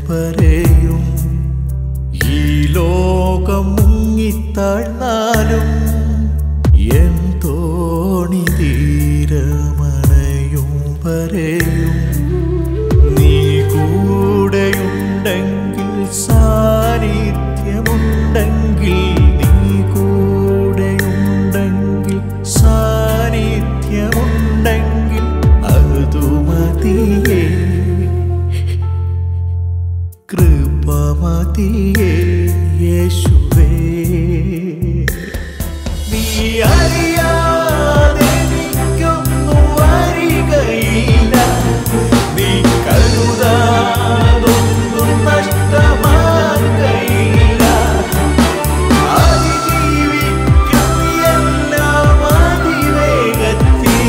വരെയും ഈ ലോകം മുങ്ങിത്താഴ്ന്നാലും എൻ തോണി തീരമണയും വരെയും നീ കൂടെയുണ്ടെങ്കിൽ സാന്നിധ്യമുണ്ടെങ്കിൽ നീ കൂടെയുണ്ടെങ്കിൽ സാന്നിധ്യമുണ്ടെങ്കിൽ അതു മതിയേ കൃപമതിയേ യേശുവേ നീ അറിയാതെ എനിക്കൊന്നും വരികയില്ല നീ കരുതാതൊന്നും നഷ്ടമാകയില്ല അതിജീവിക്കും എല്ലാം അതിവേഗത്തിൽ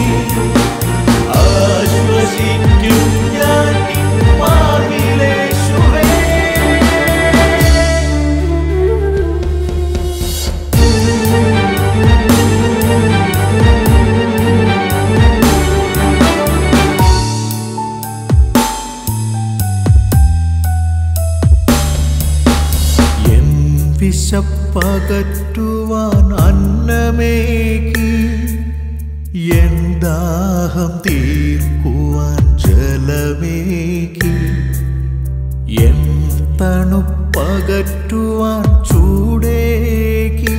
ആശ്വസിക്കും ഞാൻ നിൻ മാർവിലേശുവേ എൻ വിശപ്പകറ്റുവാൻ അന്നമേകി എൻ ദാഹം തീർക്കുവാൻ ജലമേകി എൻ തണുപ്പകറ്റുവാൻ ചൂടേകി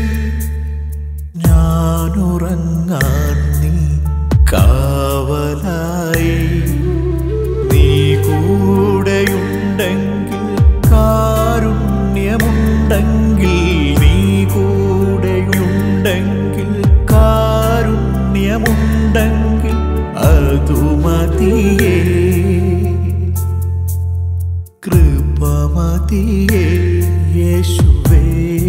ഞാനുറങ്ങാൻ നീ കാവലായി നീ കൂടെയുണ്ടെങ്കിൽ കാരുണ്യമുണ്ടെങ്കിൽ നീ കൂടെയുണ്ടെങ്കിൽ കാരുണ്യമുണ്ടെങ്കിൽ അതു മതിയേ കൃപമതിയേ യേശുവേ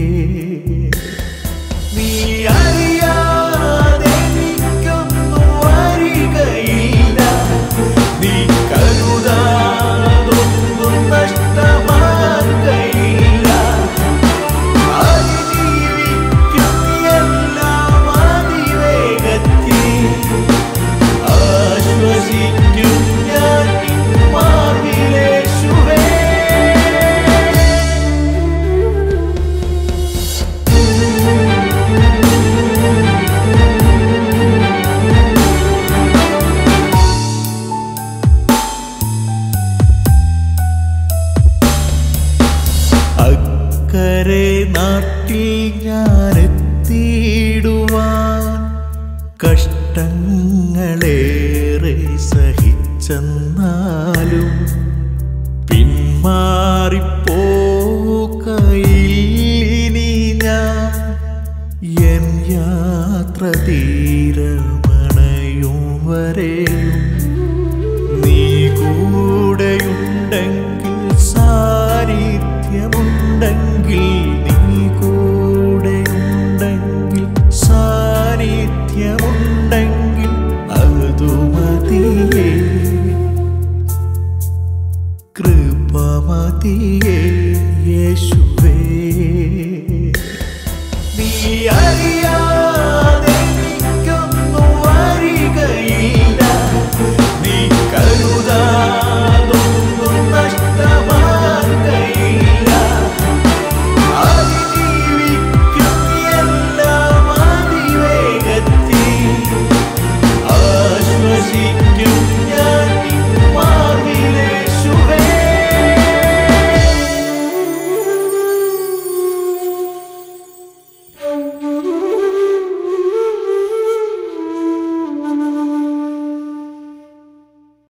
നീ അറിയാതെ എനിക്കൊന്നും വരികയില്ല നീ കരുതാതൊന്നും നഷ്ടമാകയില്ല അതിജീവിക്കും എല്ലാം അതിവേഗത്തിൽ ആശ്വസിക്കും ഞാൻ നിൻ മാർവിലേശുവേ അക്കരെ നാട്ടിൽ ഞാൻ എത്തിയിടുവാൻ കഷ്ടങ്ങളേറെ സഹിച്ചെന്നാലും പിന്മാറിപ്പോകയില്ലിനി ഞാൻ എൻ യാത്ര തീരമണയും വരെയും നീ കൂടെയുണ്ടെങ്കിൽ സാന്നിധ്യമുണ്ടെങ്കിൽ നീ കൂടെയുണ്ടെങ്കിൽ സാന്നിധ്യമുണ്ടെങ്കിൽ അതു മതിയേ കൃപമതിയേ യേശു